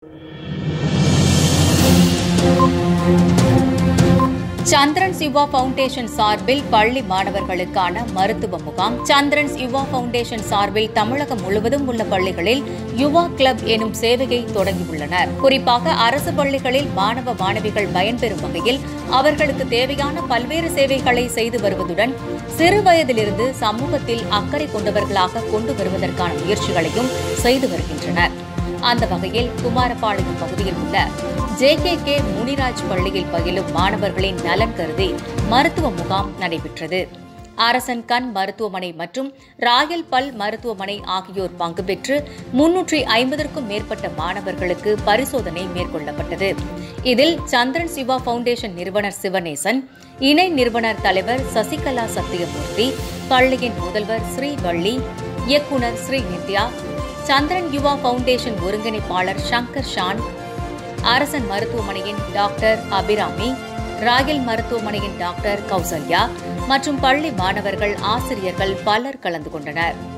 சந்திரன்ஸ் யுவா foundation சார்பில் பள்ளி மாணவர்களுக்கான மருத்துவ முகாம் சந்திரன்ஸ் யுவா ஃபவுண்டேஷன் சார்பில் தமிழகம் முழுவதும் உள்ள பள்ளிகளில் யுவா கிளப் எனும் சேவையை தொடங்கியுள்ளனர் குறிப்பாக அரசு பள்ளிகளில் மாணவ மாணவிகள் பயன்பெறும் வகையில் அவர்களுக்கு தேவையான பல்வேறு சேவைகளை செய்து வருவதுடன் சிறு வயதிலிருந்து சமூகத்தில் அக்கறை கொண்டவர்களாக கொண்டு வருவதற்கான முயற்சிகளையும் செய்து வருகின்றனர் அந்த வகையில் குமாரபாளையம் பகுதியில் உள்ள ஜே கே கே முனிராஜ் பள்ளியில் பயிலும் மாணவர்களின் நலன் கருதி மருத்துவ முகாம் நடைபெற்றது அரசன் கண் மருத்துவமனை மற்றும் ராயல் பல் மருத்துவமனை ஆகியோர் பங்கு பெற்று முன்னூற்றி ஐம்பதற்கும் மேற்பட்ட மாணவர்களுக்கு பரிசோதனை மேற்கொள்ளப்பட்டது இதில் சந்திரன் சிவா ஃபவுண்டேஷன் நிறுவனர் சிவநேசன் இணை நிறுவனர் தலைவர் சசிகலா சத்தியமூர்த்தி பள்ளியின் முதல்வர் ஸ்ரீவள்ளி இயக்குனர் ஸ்ரீ நித்யா சந்திரன் யுவா ஃபவுண்டேஷன் ஒருங்கிணைப்பாளர் சங்கர் ஷான் அரசன் மருத்துவமனையின் டாக்டர் அபிராமி ராயல் மருத்துவமனையின் டாக்டர் கௌசல்யா மற்றும் பள்ளி மாணவர்கள் ஆசிரியர்கள் பலர் கலந்து கொண்டனர்